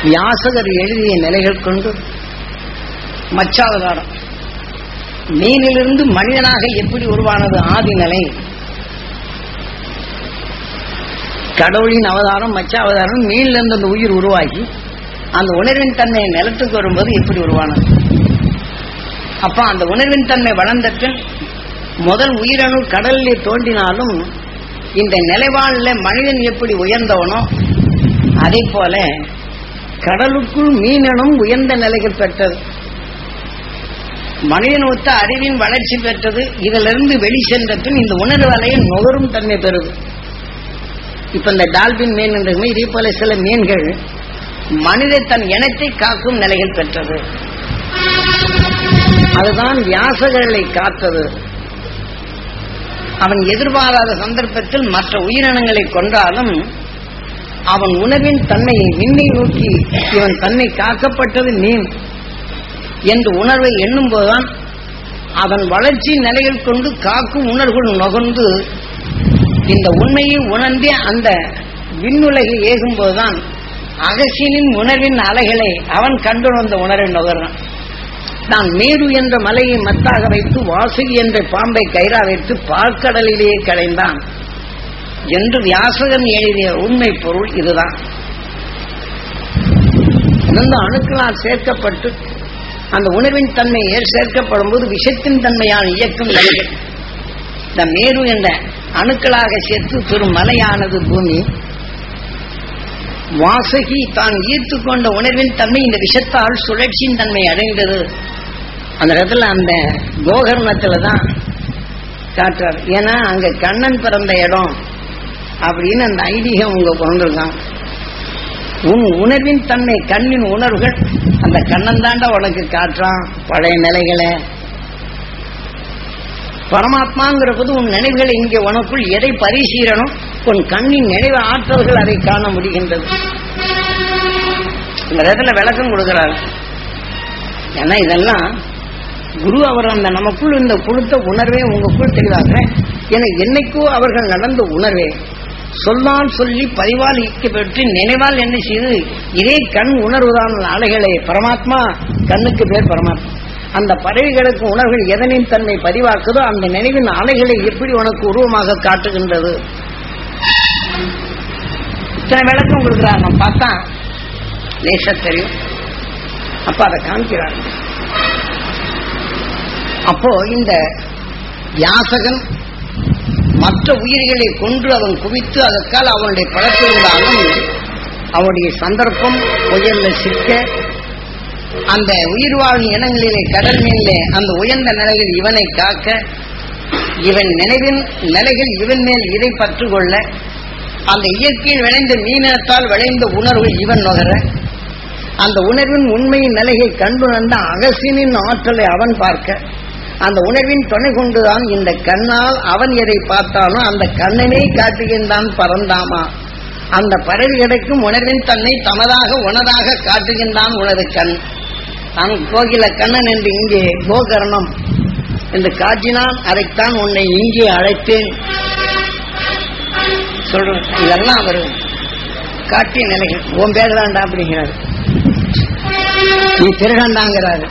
வியாசகர் எழுதிய நிலைகள் கொண்டு மச்சாவதாரம் மீனிலிருந்து மனிதனாக எப்படி உருவானது ஆதி நிலை கடவுளின் அவதாரம் மச்சாவதாரம் மீனிலிருந்து அந்த உயிர் உருவாகி அந்த உணர்வின் தன்மை நிலத்துக்கு வரும்போது எப்படி உருவானது அப்ப அந்த உணர்வின் தன்மை வளர்ந்த பின் முதல் உயிரணு கடலிலே தோன்றினாலும் இந்த நிலைவாழ்ல மனிதன் எப்படி உயர்ந்தவனோ அதே போல கடலுக்குள் மீனனும் உயர்ந்த நிலைகள் பெற்றது மனிதன் ஒத்த அறிவின் வளர்ச்சி பெற்றது இதிலிருந்து வெளி சென்ற பின் இந்த உணர்வு அலையில் நுகரும் தன்மை பெறுது இப்ப இந்த டால்பின் மீன் என்றதுமே இதே போல சில மீன்கள் மனித தன் இனத்தை காக்கும் நிலைகள் பெற்றது அதுதான் வியாசகர்களை காத்தது அவன் எதிர்பாராத சந்தர்ப்பத்தில் மற்ற உயிரினங்களை கொன்றாலும் அவன் உணவின் தன்மையை விண்ணை நோக்கி இவன் தன்னை காக்கப்பட்டது மீன் என்று உணர்வை எண்ணும் போதுதான் அதன் வளர்ச்சி நிலைகள் கொண்டு காக்கும் உணர்வுகள் நுகர்ந்து இந்த உண்மையை உணர்ந்தே அந்த விண்ணுலகை ஏகும் போதுதான் அகசியனின் உணர்வின் அலைகளை அவன் கண்டு வந்த உணர்வை நுகர்றான் நான் மேரு என்ற மலையை மத்தாக வைத்து வாசுகி என்ற பாம்பை கயிறா வைத்து பார்க்கடலிலேயே கடைந்தான் என்று வியாசகன் எழுதிய உண்மை பொருள் இதுதான் இந்த அணுக்களால் சேர்க்கப்பட்டு அந்த உணர்வின் தன்மை ஏற் சேர்க்கப்படும் போது விஷத்தின் தன்மையான இயக்கம் நிலைகள் இந்த மேரு என்ற அணுக்களாக சேர்த்து பெரும் மலையானது பூமி வாசகி தான் ஈர்த்து கொண்ட உணர்வின் தன்மை இந்த விஷத்தால் சுழற்சியின் தன்மை அடைந்தது அந்த இடத்துல அந்த கோகர்ணத்துல தான் காட்டுறார் ஏன்னா அங்க கண்ணன் பிறந்த இடம் அப்படின்னு அந்த ஐதீகம் உங்க கொண்டிருக்கான் உன் உணர்வின் தன்மை கண்ணின் உணர்வுகள் அந்த கண்ணன் தாண்டா உனக்கு காட்டுறான் பழைய நிலைகளை பரமாத்மாங்கிற போது உன் நினைவுகள் இங்கே உனக்குள் எதை பரிசீலனும் உன் கண்ணின் நினைவு ஆற்றல்கள் அதை காண முடிகின்றது இந்த இடத்துல விளக்கம் கொடுக்கிறார் ஏன்னா இதெல்லாம் குரு அவர் அந்த நமக்குள் இந்த கொடுத்த உணர்வே உங்களுக்குள் தெளிவாக்குறேன் என என்னைக்கோ அவர்கள் நடந்த உணர்வே சொல்லால் சொல்லி பதிவால் ஈக்கப்பட்டு நினைவால் என்ன செய்து இதே கண் உணர்வுதான் அலைகளை பரமாத்மா கண்ணுக்கு பேர் பரமாத்மா அந்த பறவைகளுக்கு உணர்வுகள் எதனின் தன்மை பதிவாக்குதோ அந்த நினைவின் அலைகளை எப்படி உனக்கு உருவமாக காட்டுகின்றது இத்தனை விளக்கம் கொடுக்குறாங்க நம்ம பார்த்தா லேசா தெரியும் அப்ப அதை காமிக்கிறாங்க அப்போ இந்த யாசகன் மற்ற உயிர்களை கொன்று அவன் குவித்து அதற்கால் அவனுடைய பழத்திருந்தாலும் அவனுடைய சந்தர்ப்பம் புயல்ல சிக்க அந்த உயிர் வாழும் இனங்களிலே கடல் மீனிலே அந்த உயர்ந்த நிலையில் இவனை காக்க இவன் நினைவின் நிலைகள் இவன் மேல் இதை பற்று கொள்ள அந்த இயற்கையில் விளைந்த மீனத்தால் விளைந்த உணர்வு இவன் நுகர அந்த உணர்வின் உண்மையின் நிலையை கண்டுணர்ந்த அகசியனின் ஆற்றலை அவன் பார்க்க அந்த உணர்வின் துணை கொண்டுதான் இந்த கண்ணால் அவன் எதை பார்த்தானோ அந்த கண்ணனை காட்டுகின்றான் பறந்தாமா அந்த பறவை கிடைக்கும் உணர்வின் தன்னை தனதாக உனதாக காட்டுகின்றான் உனது கண் நான் கோகில கண்ணன் என்று இங்கே கோகர்ணம் என்று காட்டினான் அதைத்தான் உன்னை இங்கே அழைத்தேன் சொல்றேன் இதெல்லாம் அவர் காட்டிய நிலைகள் உன் பேர் தான்டா அப்படிங்கிறார் நீ திருடண்டாங்கிறாரு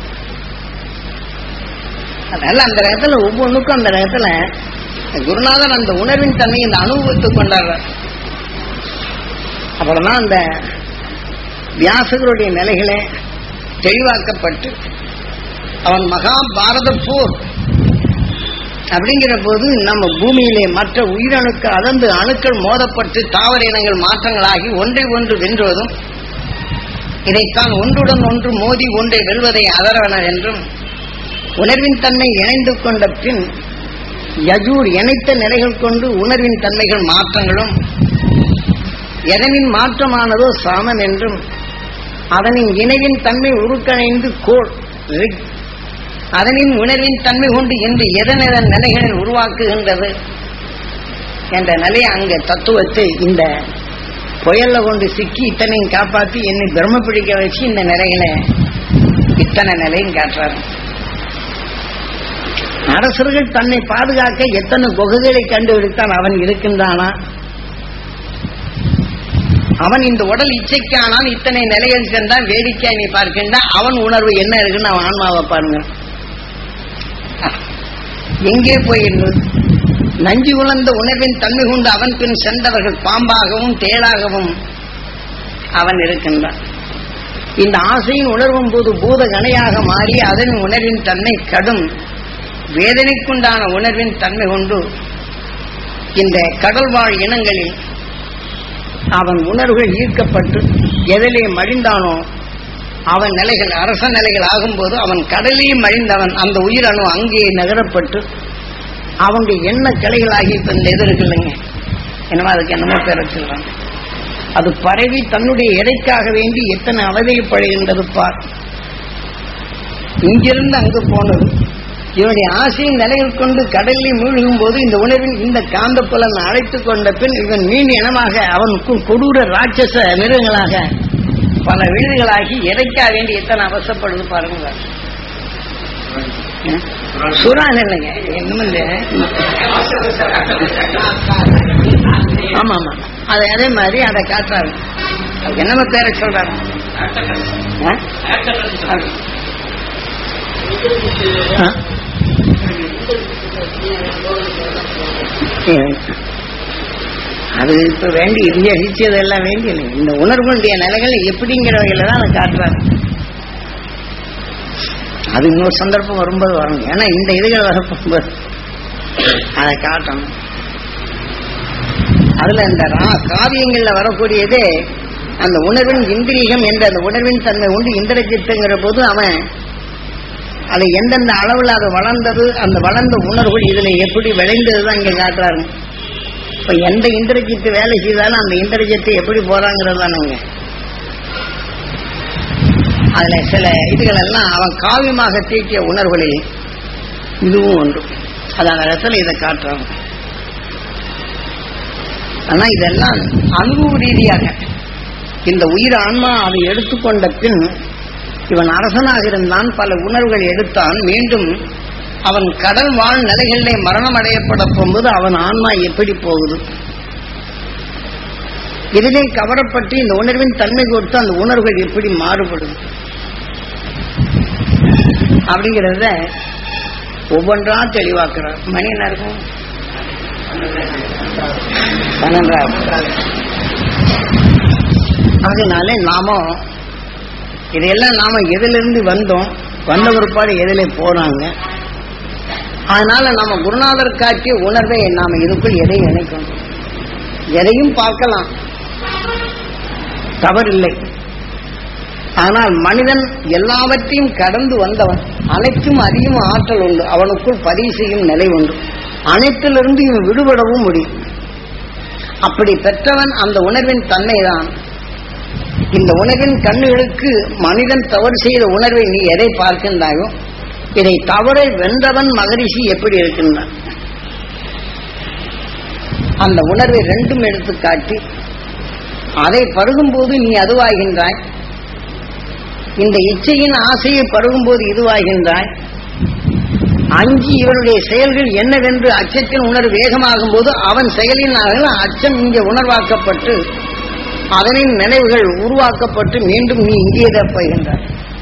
அதனால அந்த இடத்துல ஒவ்வொன்றுக்கும் அந்த இடத்துல குருநாதன் அந்த உணர்வின் தன்மை இந்த அனுபவத்தை கொண்டாடுறார் அப்புறம்தான் அந்த வியாசகருடைய நிலைகளை தெளிவாக்கப்பட்டு அவன் மகாபாரத போர் அப்படிங்கிற போது நம்ம பூமியிலே மற்ற உயிரணுக்கள் அதந்து அணுக்கள் மோதப்பட்டு தாவர இனங்கள் மாற்றங்களாகி ஒன்றை ஒன்று வென்றுவதும் இதைத்தான் ஒன்றுடன் ஒன்று மோதி ஒன்றை வெல்வதை அதரவனர் என்றும் உணர்வின் தன்மை இணைந்து கொண்ட பின் யஜூர் இணைத்த நிலைகள் கொண்டு உணர்வின் தன்மைகள் மாற்றங்களும் எதனின் மாற்றமானதோ சாமன் என்றும் அதனின் இணைவின் தன்மை உருக்கணைந்து கோள் ரிக். அதனின் உணர்வின் தன்மை கொண்டு இன்று எதனெதன் நிலைகளில் உருவாக்குகின்றது என்ற நிலையை அங்க தத்துவத்தை இந்த புயல்ல கொண்டு சிக்கி இத்தனையும் காப்பாத்தி என்னை பிரம்ம பிடிக்க வச்சு இந்த நிலைகளை இத்தனை நிலையும் காட்டுறாரு அரசர்கள் தன்னை பாதுகாக்க எத்தனை குகைகளை கண்டுபிடித்தான் அவன் இருக்கின்றானா அவன் இந்த உடல் இச்சைக்கானால் இத்தனை நிலைகள் சென்றான் வேடிக்கை நீ பார்க்கின்ற அவன் உணர்வு என்ன இருக்குன்னு அவன் ஆன்மாவை பாருங்க எங்கே போயிருந்தது நஞ்சு உணர்ந்த உணர்வின் தன்மை கொண்டு அவன் பின் சென்றவர்கள் பாம்பாகவும் தேளாகவும் அவன் இருக்கின்றான் இந்த ஆசையின் உணர்வும் போது பூத கணையாக மாறி அதன் உணர்வின் தன்மை கடும் வேதனைக்குண்டான உணர்வின் தன்மை கொண்டு இந்த கடல்வாழ் இனங்களில் அவன் உணர்வுகள் ஈர்க்கப்பட்டு எதிலே மழிந்தானோ அவன் நிலைகள் அரச நிலைகள் ஆகும்போது அவன் கடலிலே மழிந்தவன் அந்த உயிரணு அங்கே நகரப்பட்டு அவனுடைய எண்ண கிளைகளாகி இப்ப இந்த இது இருக்குல்லங்க என்னமோ அதுக்கு என்னமோ பேர சொல்றாங்க அது பரவி தன்னுடைய இறைக்காக வேண்டி எத்தனை அவதிப்படுகின்றது பார் இங்கிருந்து அங்கு போனது இவனுடைய ஆசையின் நிலையில் கொண்டு கடலில் மூழ்கும் போது இந்த உணர்வின் இந்த காந்த புலன் அழைத்துக் கொண்ட பின் இவன் மீன் இனமாக அவனுக்கும் கொடூர ராட்சச மிருகங்களாக பல விழுதுகளாகி இறைக்கா வேண்டி எத்தனை அவசப்படுது பாருங்க சுறான் இல்லைங்க என்னமோ இந்த ஆமா ஆமா அது அதே மாதிரி அதை காட்டுறாரு அதுக்கு என்னமோ பேரை சொல்றாரு ஆ? ஆ? அது இப்ப வேண்டி இந்திய அழிச்சதெல்லாம் வேண்டி இல்லை இந்த உணர்வுடைய நிலைகள் எப்படிங்கிற வகையில தான் அதை காட்டுறாரு அது இன்னொரு சந்தர்ப்பம் வரும்போது வரணும் ஏன்னா இந்த இதுகள் வரப்போகும்போது அதை காட்டணும் அதுல இந்த ரா- காவியங்கள்ல வரக்கூடியதே அந்த உணர்வின் இந்திரியம் என்ற அந்த உணர்வின் தன்மை உண்டு இந்திரஜித்துங்கிற போது அவன் அது எந்தெந்த அளவுல அது வளர்ந்தது அந்த வளர்ந்த உணர்வுகள் இதுல எப்படி விளைந்ததுதான் இங்க காட்டுறாரு இப்ப எந்த இந்திரஜித்து வேலை செய்தாலும் அந்த இந்திரஜித்து எப்படி போறாங்கிறது தானுங்க அதுல சில இதுகள் எல்லாம் அவன் காவியமாக தீட்டிய உணர்வுகளில் இதுவும் ஒன்று அது அந்த இடத்துல இதை காட்டுறாங்க ஆனா இதெல்லாம் அனுபவ ரீதியாக இந்த உயிர் ஆன்மா அதை எடுத்துக்கொண்ட பின் இவன் அரசனாக இருந்தான் பல உணர்வுகள் எடுத்தான் மீண்டும் அவன் கடல் வாழ் நிலைகளிலே மரணம் அடையப்பட போகும்போது அவன் ஆன்மா எப்படி போகுது இதிலே கவரப்பட்டு இந்த உணர்வின் தன்மை கொடுத்து அந்த உணர்வுகள் எப்படி மாறுபடும் அப்படிங்கிறத ஒவ்வொன்றா தெளிவாக்குறார் மணி என்ன இருக்கும் பன்னெண்டாவது அதனால நாம இதையெல்லாம் நாம எதிலிருந்து வந்தோம் வந்த பிற்பாடு எதிலே போறாங்க அதனால நாம குருநாதர் காட்டிய உணர்வை நாம இதுக்குள் எதையும் நினைக்கணும் எதையும் பார்க்கலாம் தவறில்லை ஆனால் மனிதன் எல்லாவற்றையும் கடந்து வந்தவன் அனைத்தும் அறியும் ஆற்றல் உண்டு அவனுக்குள் பதிவு செய்யும் நிலை உண்டு அனைத்திலிருந்து இவன் விடுபடவும் முடியும் அப்படி பெற்றவன் அந்த உணர்வின் தன்மைதான் இந்த உணர்வின் கண்ணுகளுக்கு மனிதன் தவறு செய்த உணர்வை நீ எதை பார்க்கின்றாயோ இதை தவறை வென்றவன் மகரிஷி எப்படி இருக்கின்றான் அந்த உணர்வை ரெண்டும் எடுத்து காட்டி அதை பருகும்போது நீ அதுவாகின்றாய் இந்த இச்சையின் ஆசையை பருகும்போது இதுவாகின்றாய் அஞ்சு இவனுடைய செயல்கள் என்னவென்று அச்சத்தின் உணர்வு வேகமாகும் போது அவன் செயலினாக அச்சம் இங்கே உணர்வாக்கப்பட்டு அதனின் நினைவுகள் உருவாக்கப்பட்டு மீண்டும் நீ இங்கே போகின்றாய்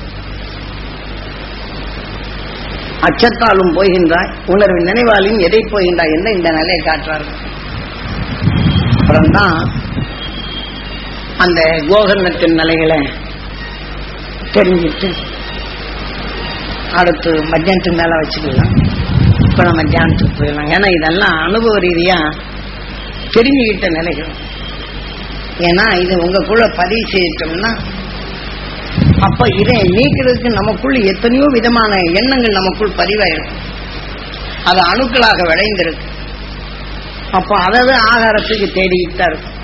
அச்சத்தாலும் போகின்றாய் உணர்வின் நினைவாலும் எதை போகின்றாய் என்று இந்த நிலையை காட்டுறார்கள் அப்புறம்தான் அந்த கோகர்ணத்தின் நிலைகளை தெரிஞ்சிட்டு அடுத்து மத்தியானத்துக்கு மேல வச்சுக்கலாம் இப்ப நம்ம தியானத்துக்கு போயிடலாம் ஏன்னா இதெல்லாம் அனுபவ ரீதியா தெரிஞ்சுக்கிட்ட நிலைகள் ஏன்னா இது உங்களுக்குள்ள பதிவு செய்யிட்டோம்னா அப்ப இதை நீக்கிறதுக்கு நமக்குள்ள எத்தனையோ விதமான எண்ணங்கள் நமக்குள் பதிவாயிருக்கும் அது அணுக்களாக விளைந்திருக்கு அப்ப அதாவது ஆகாரத்துக்கு தேடிக்கிட்டு தான் இருக்கும்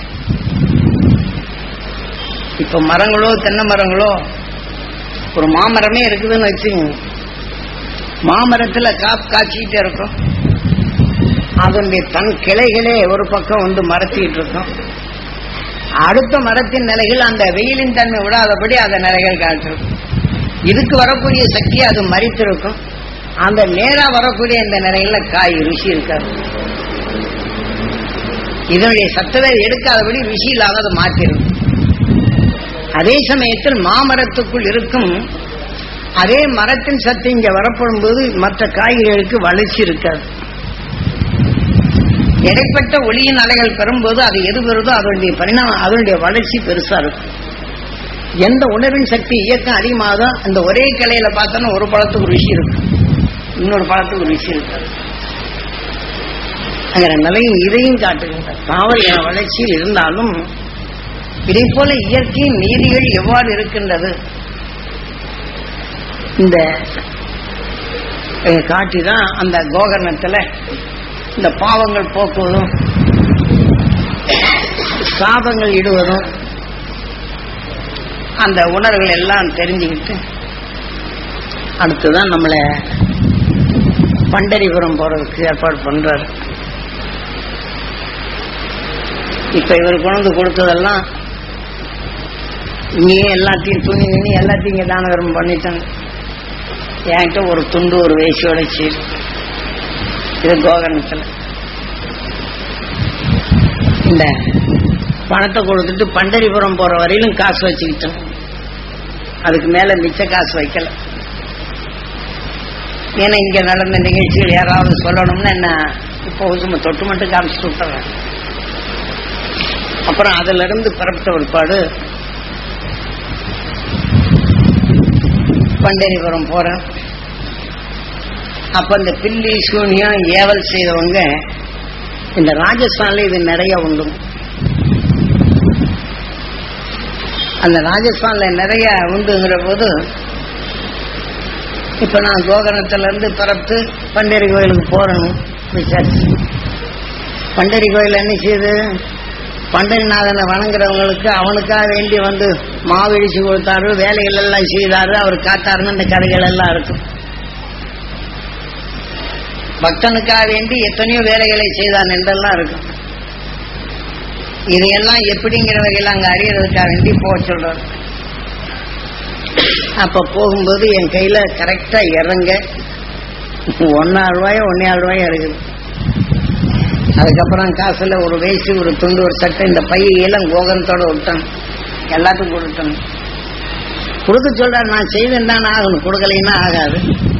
இப்ப மரங்களோ தென்னை மரங்களோ ஒரு மாமரமே இருக்குதுன்னு வச்சுங்க மாமரத்துல காப்பு காய்ச்சிக்கிட்டே இருக்கும் அதனுடைய தன் கிளைகளே ஒரு பக்கம் வந்து மரத்திட்டு இருக்கும் அடுத்த மரத்தின் நிலைகள் அந்த வெயிலின் தன்மை விடாதபடி அந்த நிலைகள் காட்டிருக்கும் இதுக்கு வரக்கூடிய சக்தி அது மறித்திருக்கும் அந்த நேரா வரக்கூடிய இந்த நிலையில காய் ருசி இருக்காது இதனுடைய சத்தத்தை எடுக்காதபடி ருசி இல்லாத அதை மாற்றிருக்கும் அதே சமயத்தில் மாமரத்துக்குள் இருக்கும் அதே மரத்தின் சத்து இங்க வரப்படும் போது மற்ற காய்கறிகளுக்கு வளர்ச்சி இருக்காது இடைப்பட்ட ஒளியின் அலைகள் பெறும்போது அது எது பெறுதோ அதனுடைய பரிணாமம் அதனுடைய வளர்ச்சி பெருசா இருக்கும் எந்த உணர்வின் சக்தி இயக்கம் அதிகமாகுதோ அந்த ஒரே கிளையில பார்த்தோன்னா ஒரு பழத்துக்கு ஒரு விஷயம் இருக்கும் இன்னொரு பழத்துக்கு ஒரு விஷயம் இருக்காது அங்கிற நிலையும் இதையும் காட்டுகின்ற தாவர இன வளர்ச்சியில் இருந்தாலும் இதை போல இயற்கையின் நீதிகள் எவ்வாறு இருக்கின்றது இந்த காட்டி தான் அந்த கோகர்ணத்துல இந்த பாவங்கள் போக்குவதும் சாபங்கள் இடுவதும் அந்த உணர்வுகள் எல்லாம் தெரிஞ்சுக்கிட்டு அடுத்துதான் நம்மளை பண்டரிபுரம் போறதுக்கு ஏற்பாடு பண்றாரு இப்ப இவர் கொண்டு வந்து கொடுத்ததெல்லாம் இங்கேயே எல்லாத்தையும் துணி நினி எல்லாத்தையும் இங்க தானகரம் பண்ணிட்டாங்க என்கிட்ட ஒரு துண்டு ஒரு வேசியோட சீர் இது கோகர்ணத்துல இந்த பணத்தை கொடுத்துட்டு பண்டரிபுரம் போற வரையிலும் காசு வச்சுக்கிட்டோம் அதுக்கு மேல மிச்ச காசு வைக்கல ஏன்னா இங்க நடந்த நிகழ்ச்சிகள் யாராவது சொல்லணும்னா என்ன இப்போ சும்மா தொட்டு மட்டும் காமிச்சு விட்டுறேன் அப்புறம் அதுல இருந்து பிறப்பிட்ட ஒருபாடு பண்டரிபுரம் போறேன் அப்ப இந்த பில்லி சூனியம் ஏவல் செய்தவங்க இந்த ராஜஸ்தான்ல இது நிறைய உண்டு அந்த ராஜஸ்தான்ல நிறைய உண்டுங்கிற போது இப்ப நான் கோகர்ணத்துல இருந்து பிறப்பு பண்டரி கோயிலுக்கு போறேன் விசாரிச்சு பண்டரி கோயில் என்ன செய்யுது பண்டரிநாதனை வணங்குறவங்களுக்கு அவனுக்காக வேண்டி வந்து மாவிழிச்சு கொடுத்தாரு வேலைகள் எல்லாம் செய்தாரு அவர் காத்தாருன்னு இந்த கதைகள் எல்லாம் இருக்கும் பக்தனுக்காக வேண்டி எத்தனையோ வேலைகளை செய்தான் என்றெல்லாம் இருக்கும் இதையெல்லாம் எப்படிங்கிற வகையில் அங்க அறியறதுக்காக வேண்டி போக சொல்றாரு அப்ப போகும்போது என் கையில கரெக்டா இறங்க ஒன்னாறு ரூபாயோ ஒன்னே ரூபாயோ இருக்குது அதுக்கப்புறம் காசுல ஒரு வேஷ்டி ஒரு துண்டு ஒரு சட்டை இந்த பையெல்லாம் கோகனத்தோட விட்டான் எல்லாத்துக்கும் கொடுத்தான் கொடுக்க சொல்றாரு நான் செய்வேன் தான் ஆகணும் கொடுக்கலைன்னா ஆகாது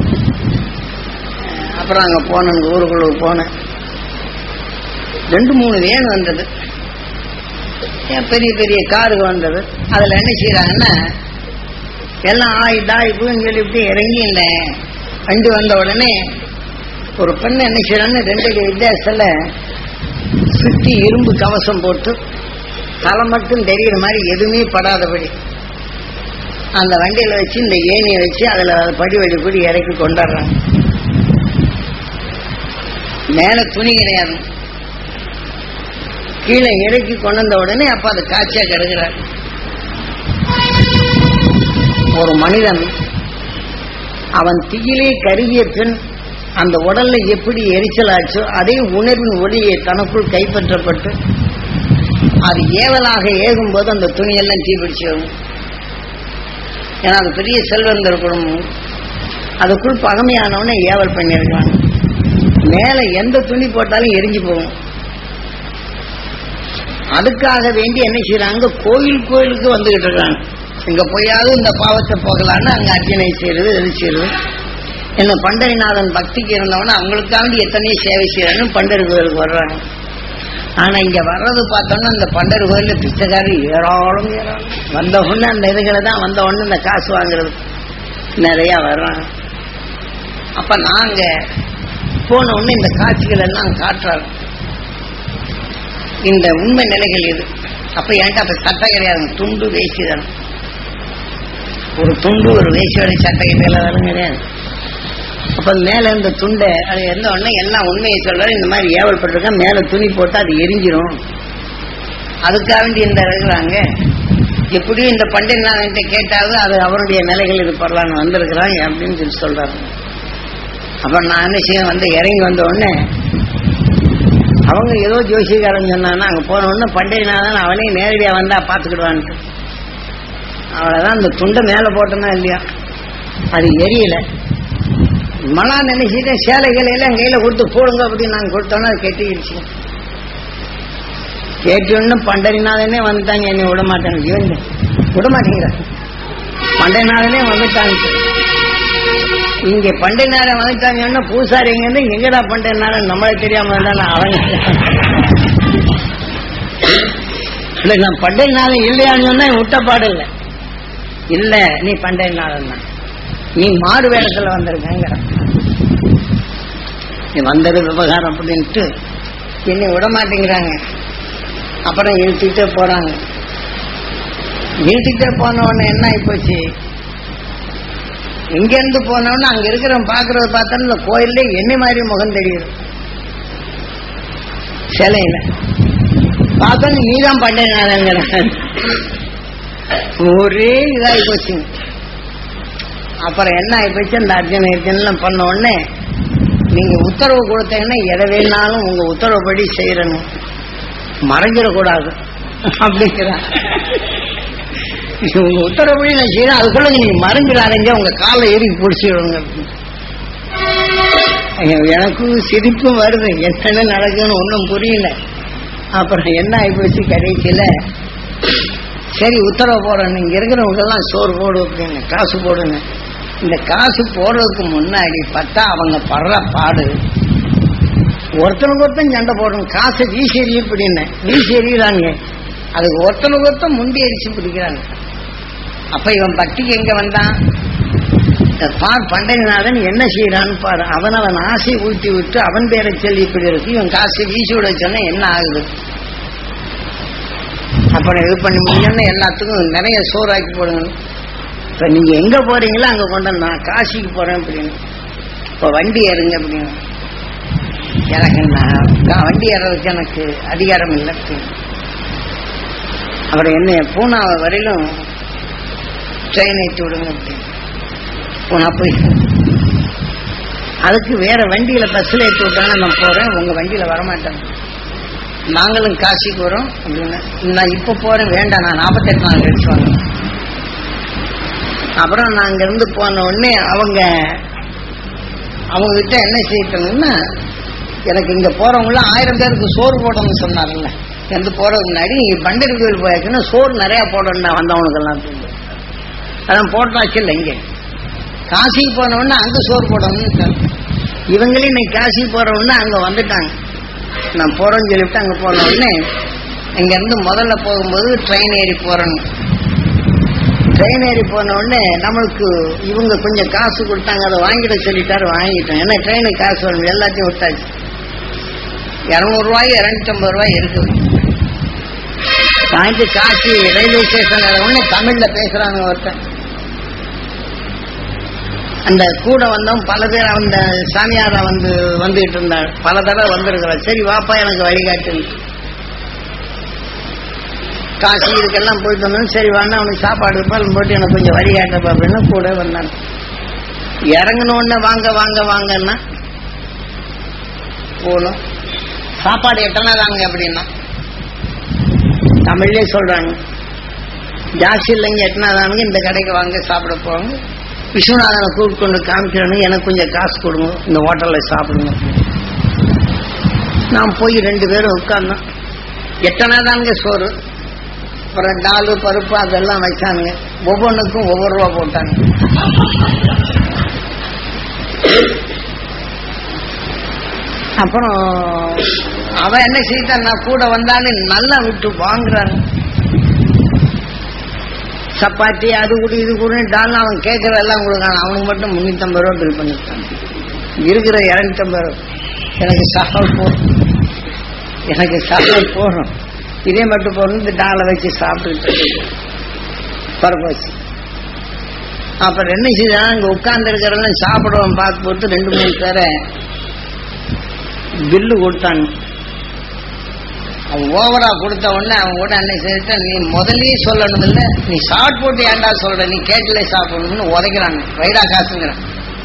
அப்புறம் அங்க போனேன் ஊருக்குள்ள போனேன் ரெண்டு மூணு வேன் வந்தது ஏன் பெரிய பெரிய காருக்கு வந்தது அதுல என்ன செய்யறாங்கன்னா எல்லாம் ஆய் தாய் பூன்னு சொல்லிவிட்டு இறங்கி இந்த வண்டி வந்த உடனே ஒரு பெண் என்ன செய்யறான்னு ரெண்டு வித்தியாசத்துல சுற்றி இரும்பு கவசம் போட்டு தலை மட்டும் தெரியுற மாதிரி எதுவுமே படாதபடி அந்த வண்டியில வச்சு இந்த ஏணியை வச்சு அதுல படி வழி படி இறக்கி கொண்டாடுறாங்க மேல துணி கிடையாது கீழே இறக்கி கொண்டு வந்த உடனே அப்ப அது காட்சியா கிடக்குறார் ஒரு மனிதன் அவன் தீயிலே கருகிய பின் அந்த உடல்ல எப்படி எரிச்சலாச்சோ அதே உணர்வின் ஒளியை தனக்குள் கைப்பற்றப்பட்டு அது ஏவலாக ஏகும்போது அந்த துணியெல்லாம் தீபிடிச்சு வரும் ஏன்னா அது பெரிய செல்வந்தர் குடும்பம் அதுக்குள் பகமையானவனை ஏவல் பண்ணியிருக்காங்க மேல எந்த துணி போட்டாலும் எரிஞ்சு போகும் அதுக்காக வேண்டி என்ன செய்யறாங்க கோயில் கோயிலுக்கு வந்துகிட்டு இருக்காங்க இங்க போயாவது இந்த பாவத்தை போகலான்னு அங்க அர்ச்சனை செய்யறது எது செய்யறது என்ன பண்டரிநாதன் பக்திக்கு இருந்தவன அவங்களுக்காண்டி எத்தனையோ சேவை செய்யறான்னு பண்டரி கோயிலுக்கு வர்றாங்க ஆனா இங்க வர்றது பார்த்தோம்னா இந்த பண்டரி கோயில்ல பிச்சைக்காரி ஏராளம் ஏராளம் வந்த உடனே அந்த இதுகளை தான் வந்த உடனே இந்த காசு வாங்குறது நிறைய வர்றாங்க அப்ப நாங்க போன உடனே இந்த காட்சிகள் எல்லாம் காட்டுறாங்க இந்த உண்மை நிலைகள் இது அப்ப என்கிட்ட அப்ப சட்டை கிடையாது துண்டு வேஷ்டி தானே ஒரு துண்டு ஒரு வேஷ்டியோட சட்டை கிடையாது கிடையாது அப்ப மேல இந்த துண்டை அது எந்த உடனே எல்லாம் உண்மையை சொல்றாரு இந்த மாதிரி ஏவல் பட்டிருக்கேன் மேல துணி போட்டா அது எரிஞ்சிரும் அதுக்காக வேண்டி இந்த இருக்கிறாங்க எப்படியும் இந்த பண்டிகை கேட்டாவது அது அவருடைய நிலைகள் இது பரவான்னு வந்திருக்கிறான் அப்படின்னு சொல்லி சொல்றாரு அப்ப நான் என்ன செய்ய வந்து இறங்கி வந்த உடனே அவங்க ஏதோ ஜோசிகாரன் சொன்னான்னா அங்க போன உடனே பண்டிகைநாதன் அவனே நேரடியா வந்தா பாத்துக்கிடுவான்ட்டு அவ்வளவுதான் அந்த துண்டை மேல போட்டோம்னா இல்லையா அது எரியல மழா நினைச்சிட்டு சேலைகளை எல்லாம் கையில கொடுத்து போடுங்க அப்படின்னு நாங்க கொடுத்தோம்னா அது கெட்டிடுச்சு கேட்டோன்னு பண்டரிநாதனே வந்துட்டாங்க என்னை விட மாட்டாங்க இவங்க விட மாட்டேங்கிறான் பண்டைய நாளிலே வந்துட்டாங்க இங்க பண்டை நேரம் வந்துட்டாங்கன்னா பூசாரி எங்க இருந்து எங்கடா பண்டை நேரம் நம்மளே தெரியாம இருந்தா அவங்க இல்ல நான் பண்டை நாளம் இல்லையான்னு சொன்னா விட்ட பாடு இல்லை இல்ல நீ பண்டை நாளம் தான் நீ மாடு வேடத்துல வந்திருக்கங்கிற நீ வந்தது விவகாரம் அப்படின்ட்டு என்னை விட மாட்டேங்கிறாங்க அப்புறம் இழுத்துட்டே போறாங்க இழுத்துட்டே போன உடனே என்ன ஆயிப்போச்சு இங்க இருந்து போனோம்னா அங்க இருக்கிறவன் பாக்குறத பார்த்தா இந்த கோயில்ல என்ன மாதிரி முகம் தெரியுது சிலையில பார்த்தா நீதான் பண்ணேங்கிற ஒரே இதாகி போச்சுங்க அப்புறம் என்ன ஆகி போச்சு அந்த அர்ஜுன அர்ஜுனெல்லாம் பண்ண உடனே நீங்க உத்தரவு கொடுத்தீங்கன்னா எதை வேணாலும் உங்க உத்தரவுப்படி செய்யறணும் மறைஞ்சிடக்கூடாது அப்படிங்கிறான் உங்க உத்தரவுப்படி நான் செய்யறேன் அதுக்குள்ள நீங்க மறைஞ்சிடாதீங்க உங்க காலை ஏறி பிடிச்சிடுங்க எனக்கு சிரிப்பும் வருது என்ன நடக்குன்னு ஒன்றும் புரியல அப்புறம் என்ன ஆகிப்போச்சு கடைசியில சரி உத்தரவு போடுறேன் இங்க இருக்கிறவங்க எல்லாம் சோறு போடு அப்படின்னு காசு போடுங்க இந்த காசு போடுறதுக்கு முன்னாடி பார்த்தா அவங்க படுற பாடு ஒருத்தனுக்கு ஒருத்தன் சண்டை போடணும் காசை வீசி எறிய பிடின்னு வீசி எறிகிறாங்க அதுக்கு ஒருத்தனுக்கு ஒருத்தன் முண்டி அடிச்சு பிடிக்கிறாங்க அப்ப இவன் பக்திக்கு எங்க வந்தான் இந்த பார் பண்டைநாதன் என்ன செய்யறான்னு பாரு அவன் அவன் ஆசை ஊட்டி விட்டு அவன் பேரை சொல்லி இப்படி இருக்கு இவன் காசு வீசி விட சொன்னா என்ன ஆகுது அப்புறம் இது பண்ணி முடியும்னு எல்லாத்துக்கும் நிறைய சோறாக்கி போடுங்க இப்ப நீங்க எங்க போறீங்களோ அங்க கொண்டு வந்து நான் காசிக்கு போறேன் அப்படின்னு இப்ப வண்டி ஏறுங்க அப்படின்னு எனக்கு நான் கா- வண்டி ஏறதுக்கு எனக்கு அதிகாரம் இல்லை அப்படின்னு அப்புறம் என்ன பூனா வரையிலும் ட்ரெயின் ஏற்றி விடுங்க அப்படின்னு பூனா போய் அதுக்கு வேற வண்டியில பஸ்ல ஏற்றி விட்டாங்க நான் போறேன் உங்க வண்டியில வரமாட்டேன் நாங்களும் காசிக்கு வரோம் அப்படின்னு நான் இப்ப போறேன் வேண்டாம் நான் நாற்பத்தெட்டு நாள் கழிச்சு வாங்க அப்புறம் நான் அங்க இருந்து போன உடனே அவங்க அவங்க கிட்ட என்ன செய்யட்டோம்னா எனக்கு இங்க போறவங்கள ஆயிரம் பேருக்கு சோறு போடணும்னு சொன்னாங்கல்ல இருந்து போறதுக்கு முன்னாடி பண்டரி கோயில் போயாச்சுன்னா சோறு நிறைய போடணும் நான் வந்தவனுக்கெல்லாம் சொல்லி. அதான் போட்டாச்சு இல்லை இங்க காசிக்கு போன உடனே அங்க சோறு போடணும்னு சொன்னாங்க. இவங்களே இன்னைக்கு காசிக்கு போற உடனே அங்க வந்துட்டாங்க நான் போறேன்னு சொல்லிவிட்டு அங்க போன உடனே இங்க இருந்து முதல்ல போகும்போது ட்ரெயின் ஏறி போறேன்னு ட்ரெயின் ஏறி போன உடனே நம்மளுக்கு இவங்க கொஞ்சம் காசு கொடுத்தாங்க அதை வாங்கிட சொல்லிட்டாரு வாங்கிட்டோம் ஏன்னா ட்ரெயினுக்கு காசு வேணும் எல்லாத்தையும் விட்டாச்சு இருநூறு ரூபாய் இருநூத்தி ஐம்பது ரூபாய் இருக்குது வாங்கிட்டு காசு ரயில்வே ஸ்டேஷன் உடனே தமிழ்ல பேசுறாங்க ஒருத்தன் அந்த கூட வந்தவன் பல பேர் அந்த சாமியாரா வந்து வந்துகிட்டு இருந்தார் பல தடவை வந்திருக்கிறார் சரி வாப்பா எனக்கு வழிகாட்டு காசு இதுக்கெல்லாம் போயிட்டு வந்தோம் சரி வேணா அவனுக்கு சாப்பாடு பால் போட்டு எனக்கு கொஞ்சம் வழிகாட்டப்பா அப்படின்னு கூட வந்தான் இறங்கின உடனே வாங்க வாங்க வாங்கன்னா போகணும் சாப்பாடு எட்டனா தாங்க அப்படின்னா தமிழ்லயே சொல்றாங்க ஜாஸ்தி இல்லைங்க எட்டனாதானுங்க இந்த கடைக்கு வாங்க சாப்பிட போவாங்க விஸ்வநாதனை கூப்பிட்டு கொண்டு காமிக்கிறேன்னு எனக்கு கொஞ்சம் காசு கொடுங்க இந்த ஹோட்டல்ல சாப்பிடுங்க நான் போய் ரெண்டு பேரும் உட்கார்ந்தோம் எத்தனை சோறு அப்புறம் டாலு பருப்பு அதெல்லாம் வச்சானுங்க ஒவ்வொன்றுக்கும் ஒவ்வொரு ரூபா போட்டாங்க அப்புறம் அவன் என்ன செய்தான் நான் கூட வந்தான்னு நல்லா விட்டு வாங்குறாங்க சப்பாத்தி அது கூட இது கூட டால்னா அவன் கேட்கறதெல்லாம் கொடுக்கான் அவனுக்கு மட்டும் முன்னூத்தம்பது ரூபா பில் பண்ணிட்டான் இருக்கிற இரநூத்தம்பது ரூபா எனக்கு சாப்பாடு போதும் எனக்கு சாப்பாடு போதும் இதே மட்டும் போதும் இந்த டாலை வச்சு சாப்பிட்டு பரப்பு வச்சு அப்புறம் என்ன செய்தான் அங்க உட்கார்ந்து இருக்கிறவங்க சாப்பிடுவோம் பார்த்து போட்டு ரெண்டு மூணு பேரை பில்லு கொடுத்தாங்க அவன் ஓவரா கொடுத்த உடனே அவன் கூட என்ன செய்த நீ முதல்லயே சொல்லணும் இல்ல நீ ஷார்ட் போட்டு ஏன்டா சொல்ற நீ கேட்டுல சாப்பிடணும்னு உதைக்கிறாங்க வைடா காசுங்கிறான்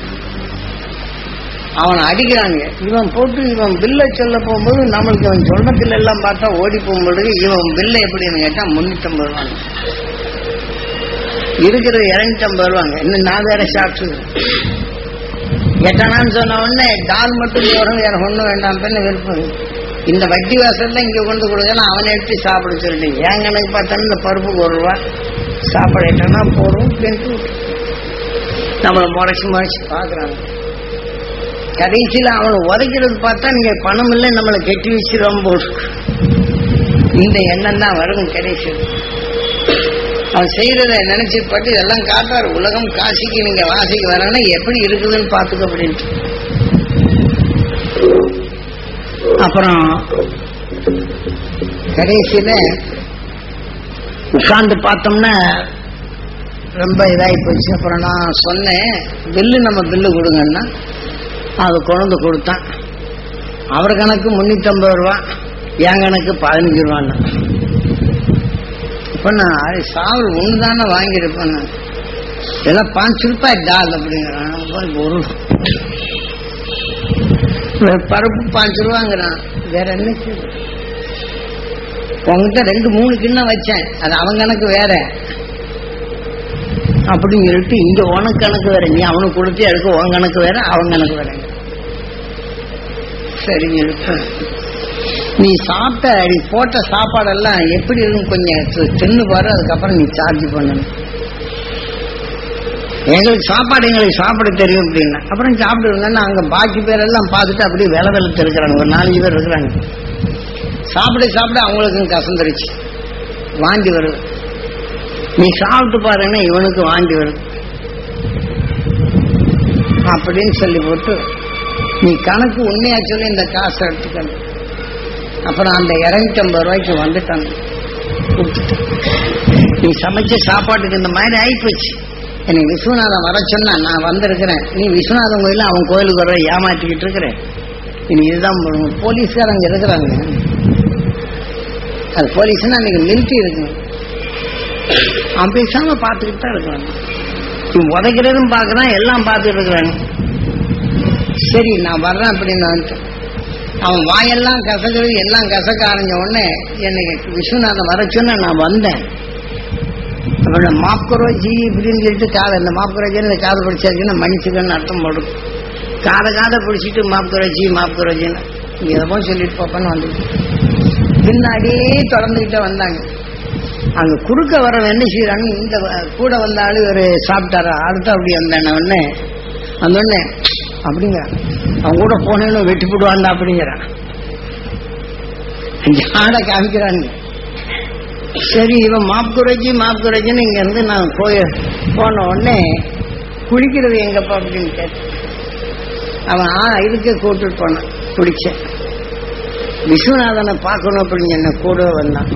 அவனை அடிக்கிறாங்க இவன் போட்டு இவன் பில்லை சொல்ல போகும்போது நம்மளுக்கு அவன் சொன்ன பில் எல்லாம் பார்த்தா ஓடி போகும்போது இவன் பில்லை எப்படின்னு கேட்டா முன்னூத்தம்பது ரூபாங்க இருக்கிறது இருநூத்தம்பது ரூபாங்க இன்னும் நான் வேற சாப்பிட்டு எட்டனான்னு சொன்ன உடனே டால் மட்டும் போறோம் வேற ஒண்ணும் வேண்டாம் பெண்ணு விருப்பம் இந்த வட்டி வாசல்ல இங்க கொண்டு கொடுக்கலாம் அவனை எடுத்து சாப்பிட சொல்லிட்டு என் கணக்கு பார்த்தாலும் இந்த பருப்புக்கு ஒரு ரூபா சாப்பிடட்டோம்னா போறோம் அப்படின்ட்டு நம்மளை முறைச்சு முறைச்சு பாக்குறாங்க கடைசியில் அவனை உதைக்கிறது பார்த்தா நீங்க பணம் இல்லை நம்மளை கெட்டி வச்சிருவோம் போது இந்த எண்ணம் தான் வரும் கடைசியில் அவன் செய்யறத நினைச்சு பட்டு இதெல்லாம் காட்டாரு உலகம் காசிக்கு நீங்க வாசிக்கு வரனா எப்படி இருக்குதுன்னு பாத்துக்க அப்படின்ட்டு அப்புறம் கடைசியில உட்கார்ந்து பார்த்தோம்னா ரொம்ப இதாகி போச்சு அப்புறம் நான் சொன்னேன் பில்லு நம்ம பில்லு கொடுங்கன்னா அது கொண்டு கொடுத்தான் அவர் கணக்கு முன்னூத்தம்பது ரூபா என் கணக்கு பதினஞ்சு ரூபான்னா இப்ப நான் அது சாவல் ஒன்று தானே வாங்கியிருப்பேன் நான் எல்லாம் பாஞ்சு ரூபாய் டால் அப்படிங்கிறான் அப்ப ஒரு பருப்பு பாஞ்சு ரூபாங்கிறான் வேற என்ன செய்யுது? உங்ககிட்ட ரெண்டு மூணு கிண்ணம் வச்சேன் அது அவன் கணக்கு வேற அப்படின்னு சொல்லிட்டு இங்க உனக்கு கணக்கு வேற நீ அவனுக்கு கொடுத்து எடுக்க உன் கணக்கு வேற அவன் கணக்கு வேற சரிங்க சொல்லிட்டு நீ சாப்பிட்ட நீ போட்ட சாப்பாடெல்லாம் எப்படி இருக்கும் கொஞ்சம் தி- தின்னு பாரு அதுக்கப்புறம் நீ சார்ஜ் பண்ணணும் எங்களுக்கு சாப்பாடு எங்களுக்கு சாப்பிட தெரியும் அப்படின்னா அப்புறம் சாப்பிடுங்கன்னா அங்க பாக்கி பேரெல்லாம் பார்த்துட்டு அப்படியே வில வெளுத்து இருக்கிறாங்க ஒரு நாலஞ்சு பேர் இருக்கிறாங்க சாப்பிட சாப்பிட அவங்களுக்கும் கசந்துருச்சு வாந்தி வருது நீ சாப்பிட்டு பாருன்னா இவனுக்கு வாந்தி வருது அப்படின்னு சொல்லி போட்டு நீ கணக்கு உண்மையா சொல்லி இந்த காசை எடுத்துக்கணும் அப்புறம் அந்த இருநூத்தி ஐம்பது ரூபாய்க்கு வந்துட்டாங்க கொடுத்துட்டேன். நீ சமைச்ச சாப்பாட்டுக்கு இந்த மாதிரி ஆயிப்போச்சு என்னை விஸ்வநாதன் வர சொன்னா நான் வந்திருக்கிறேன் நீ விஸ்வநாதன் கோயில அவன் கோயிலுக்கு வர ஏமாற்றிக்கிட்டு இருக்கிறேன் இனி இதுதான் பண்ணணும். போலீஸ்காரங்க இருக்கிறாங்க அது போலீஸ்னா அன்னைக்கு மிலிட்ரி இருக்குங்க அவன் பேசாம பார்த்துக்கிட்டு தான் இருக்கிறாங்க இவன் உதைக்கிறதும் பார்க்கறான் எல்லாம் பார்த்துட்டு இருக்கிறாங்க சரி நான் வர்றேன் அப்படின்னு வந்துட்டேன் அவன் வாயெல்லாம் கசக்கிறது எல்லாம் கசக்க ஆரம்பிச்ச உடனே என்னை விஸ்வநாதன் வர சொன்னா நான் வந்தேன் அப்புறம் மாப்கரோஜி இப்படின்னு சொல்லிட்டு காதை இந்த மாப்கரோஜி இந்த காதை பிடிச்சாச்சுன்னா மன்னிச்சுக்கன்னு அர்த்தம் போடும் காதை காதை பிடிச்சிட்டு மாப்கரோஜி மாப்கரோஜின்னு நீ எதோ சொல்லிட்டு போப்பன்னு வந்துட்டு பின்னாடியே தொடர்ந்துகிட்டே வந்தாங்க அங்க குறுக்க வரவன் என்ன செய்யறாங்க இந்த வ- கூட வந்த ஆளு ஒரு சாப்பிட்டாரா அடுத்து அப்படி வந்தேன் உடனே அந்த உடனே அப்படிங்கிறான் அவன் கூட போனேன்னு வெட்டி போடுவான்டா அப்படிங்கிறான் ஆடை காமிக்கிறாங்க சரி இவன் மாப்குரஜி மாப்குரஜின்னு இங்க இருந்து நான் போய் போன உடனே குளிக்கிறது எங்கப்பா அப்படின்னு கேட்டேன் அவன் ஆ இதுக்கு கூட்டிட்டு போனான் குளிச்சேன் விஸ்வநாதனை பார்க்கணும் அப்படின்னு என்ன கூட வந்தான்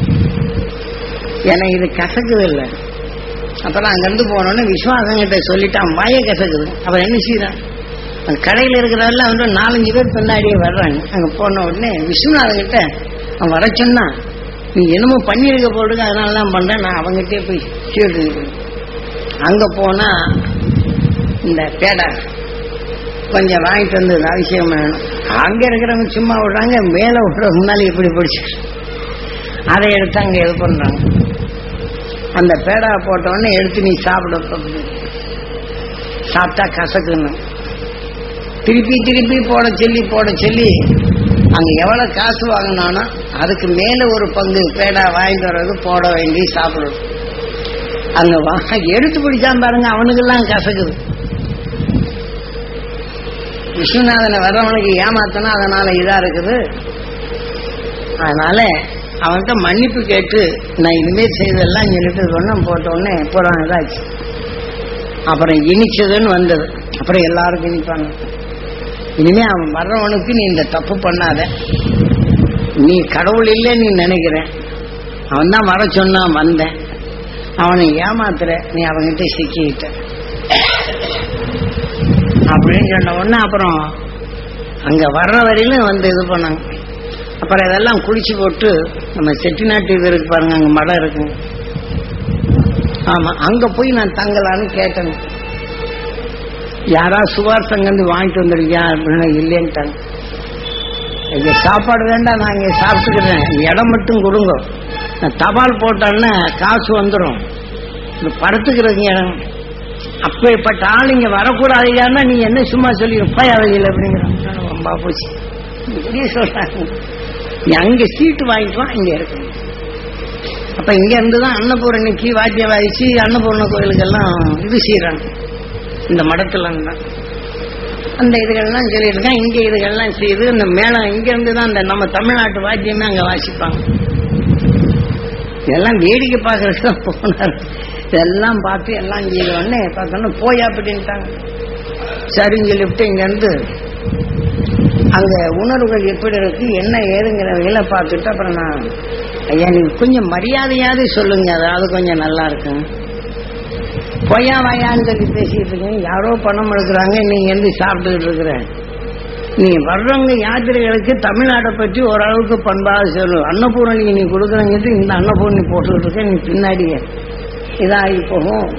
ஏன்னா இது கசக்குது இல்லை அப்பதான் அங்கிருந்து போனோன்னு விஸ்வாசம் கிட்ட சொல்லிட்டான் வாய கசக்குது அவன் என்ன செய்யறான் அந்த கடையில் இருக்கிறதெல்லாம் வந்து நாலஞ்சு பேர் பின்னாடியே வர்றாங்க அங்க போன உடனே விஸ்வநாதன் கிட்ட அவன் வர சொன்னான் நீ என்னமோ பண்ணியிருக்க போடுங்க அதனால தான் பண்றேன் நான் அவங்ககிட்டயே போய் கேட்டு அங்க போனா இந்த பேடை கொஞ்சம் வாங்கிட்டு வந்து அவசியம் வேணும் அங்க இருக்கிறவங்க சும்மா விடுறாங்க மேல விடுற முன்னால இப்படி பிடிச்சு அதை எடுத்து அங்க இது பண்றாங்க அந்த பேடா போட்ட உடனே எடுத்து நீ சாப்பிட அப்படின்னு. சாப்பிட்டா கசக்குன்னு திருப்பி திருப்பி போட சொல்லி போட சொல்லி அங்க எவ்வளவு காசு வாங்கினானோ அதுக்கு மேல ஒரு பங்கு பேடா வாங்கிட்டு வர்றது போட வேண்டி சாப்பிடணும் அங்க வா- எடுத்து பிடிச்சான் பாருங்க அவனுக்கெல்லாம் கசக்குது விஸ்வநாதனை வர்றவனுக்கு ஏமாத்தனா அதனால இதா இருக்குது அதனால அவன்கிட்ட மன்னிப்பு கேட்டு நான் இனிமேல் செய்ததெல்லாம் சொல்லிட்டு சொன்ன போட்ட உடனே புறம் இதாச்சு அப்புறம் இனிச்சதுன்னு வந்தது அப்புறம் எல்லாருக்கும் இனிப்பாங்க இனிமே அவன் வர்றவனுக்கு நீ இந்த தப்பு பண்ணாத நீ கடவுள் இல்லை நீ நினைக்கிற அவன் தான் வர சொன்னான் வந்தேன் அவனை ஏமாத்துற நீ அவன்கிட்ட சிக்கிக்கிட்ட அப்படின்னு சொன்ன உடனே அப்புறம் அங்க வர்ற வரையிலும் வந்து இது பண்ணாங்க அப்புறம் இதெல்லாம் குளிச்சு போட்டு நம்ம செட்டிநாட்டு இது இருக்கு பாருங்க அங்க மடம் இருக்குங்க ஆமா அங்க போய் நான் தங்கலான்னு கேட்டேன் யாரா சுவார் சங்கந்து வாங்கிட்டு வந்துருக்கியா அப்படின்னா இல்லைன்ட்டாங்க இங்க சாப்பாடு வேண்டாம் நான் இங்க சாப்பிட்டுக்கிறேன் இடம் மட்டும் கொடுங்க நான் தபால் போட்டேன்னா காசு வந்துடும் இந்த படுத்துக்கிறதுங்க இடம் அப்பேற்பட்ட ஆள் இங்க வரக்கூடாதுன்னா நீ என்ன சும்மா சொல்லி உப்பாயாவையில் அப்படிங்கிறான் ரொம்ப போச்சு இப்படியே சொல்றாங்க நீ அங்க சீட்டு வாங்கிட்டு வா இங்க இருக்கு அப்ப இங்க இருந்து தான் அன்னபூரணிக்கு வாத்தியம் வாயிச்சு அன்னபூர்ண கோயிலுக்கெல்லாம் இது செய்யறாங்க இந்த மடத்துல தான் அந்த இதுகள்லாம் சொல்லியிருக்கேன் இங்க இதுகள்லாம் செய்து இந்த மேளம் இங்க இருந்து தான் அந்த நம்ம தமிழ்நாட்டு வாத்தியமே அங்க வாசிப்பாங்க இதெல்லாம் வேடிக்கை பார்க்கறதுக்கு தான் போனார் இதெல்லாம் பார்த்து எல்லாம் செய்த உடனே பார்த்தோன்னா போயா அப்படின்ட்டாங்க சரின்னு சொல்லிவிட்டு இங்க இருந்து அங்க உணர்வுகள் எப்படி இருக்கு என்ன ஏதுங்கிறவங்கள பார்த்துட்டு அப்புறம் நான் ஐயா நீங்க கொஞ்சம் மரியாதையாவது சொல்லுங்க அதாவது கொஞ்சம் நல்லா இருக்கும் பொய்யா வாயான்னு சொல்லி பேசிட்டு இருக்கீங்க யாரோ பணம் எடுக்கிறாங்க நீங்க எந்த சாப்பிட்டுக்கிட்டு இருக்கிற நீ வர்றவங்க யாத்திரைகளுக்கு தமிழ்நாட்டை பற்றி ஓரளவுக்கு பண்பாக சொல்லு அன்னபூரணி நீ கொடுக்குறங்கிட்டு இந்த அன்னபூரணி போட்டுக்கிட்டு இருக்க நீ பின்னாடியே இதாகி போகும்